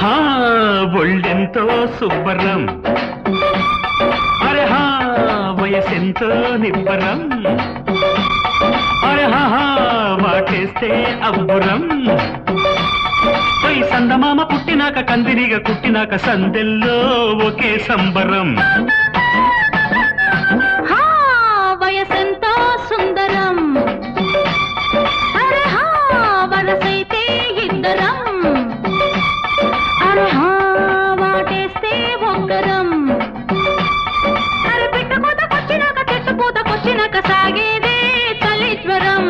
హా ఒళ్ళెంతో శుభ్రం అరే హా వయసెంతో నిబ్బరం అరే హా హా, వాటేస్తే అబ్బురం పై సందమామ పుట్టినాక కందిరిగా కుట్టినాక సందెల్లో ఒకే సంబరం హా వయసెంతో సుందరం అరే హా వరసైతే ఇద్దరం అరే హా వాటేస్తే ఒక్కరం అరే పిట్ట పూతకొచ్చినాక చెట్టు పూతకొచ్చినాక సాగేదే చలిజ్వరం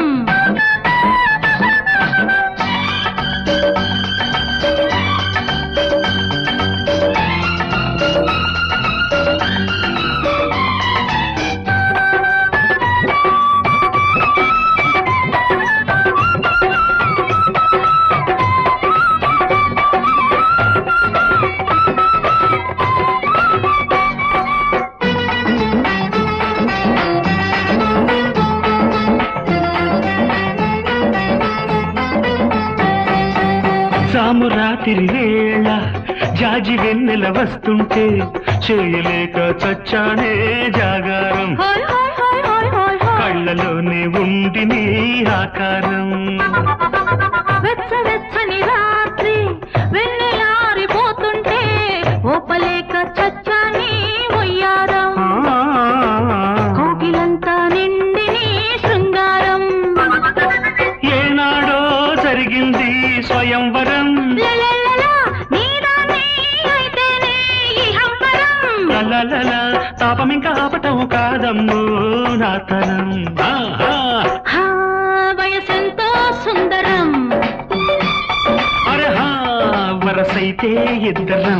సాము రాత్రి వేళ జాజి వెన్నెల వస్తుంటే చేయలేక చచ్చానే జాగారం హాయ్ హాయ్ హాయ్ హాయ్ హాయ్ హాయ్ కళ్ళలోనే ఉండి నీ ఆకారం వెచ్చ వెచ్చని రాత్రి వెన్నెలారిపోతుంటే ఓపలేక చచ్చాని ఒయ్యారం ఆ, కోకిలంతా నిండి నీ శృంగారం ఏనాడో జరిగింది స్వయంవరం లలలలా, నీదానే అయితేనే ఈ హంబరం. లలలల తాపం ఇంకా ఆపటం కాదమ్ము నా తరం ఆహా. హా, వయసెంతో సుందరం అరే హా వరసైతే ఇద్దరం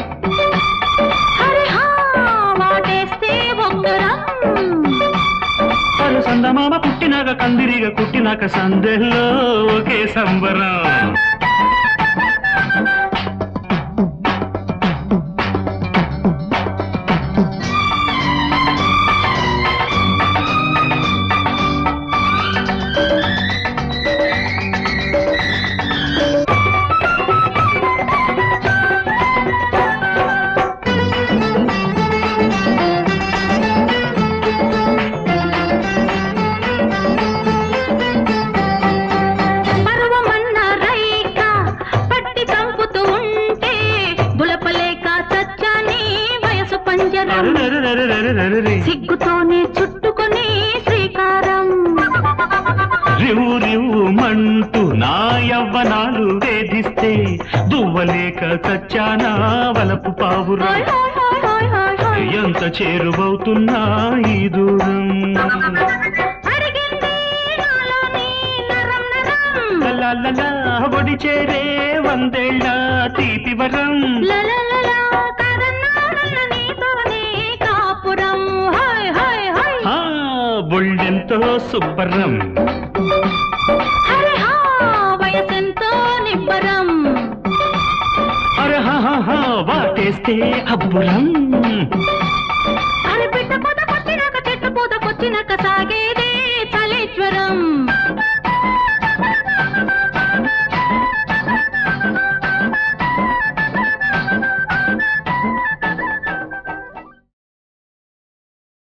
హరి హా, వాటేస్తే ఒక్కరం పలు సందమామ పుట్టినాక కందిరిగా కుట్టినాక సందెల్లో ఒకే సంబరం పర్వమన్న రైక పట్టి చంపుతూ ఉంటే బులపలేక చచ్చాని వయసు పంజరం అరెరెరెరెరెరెరెరె. సిగ్గుతోనే చుట్టుకొని శ్రీకారం రివ్వు రివ్వు మంటూ నా యవ్వనాలు వేధిస్తే దువ్వలేక చచ్చానా వలపు పావురా హాయ్ హాయ్ హాయ్ హాయ్ హాయ్ హాయ్. ఎంత చేరువవుతున్నా ఈ దూరం అడిగింది నాలోని నరం నరం లలలలా ఒడి చేరే వందేళ్ళ తీపి వరం లలలలా కదన్నాడన్న నీతోనే కాపురం హాయ్ హాయ్ హాయ్ ఆ, బొళ్ళెంతో శుభ్రం హరి హా వయసెంతో నిబ్బరం అరహ వాటేస్తే అబ్బురం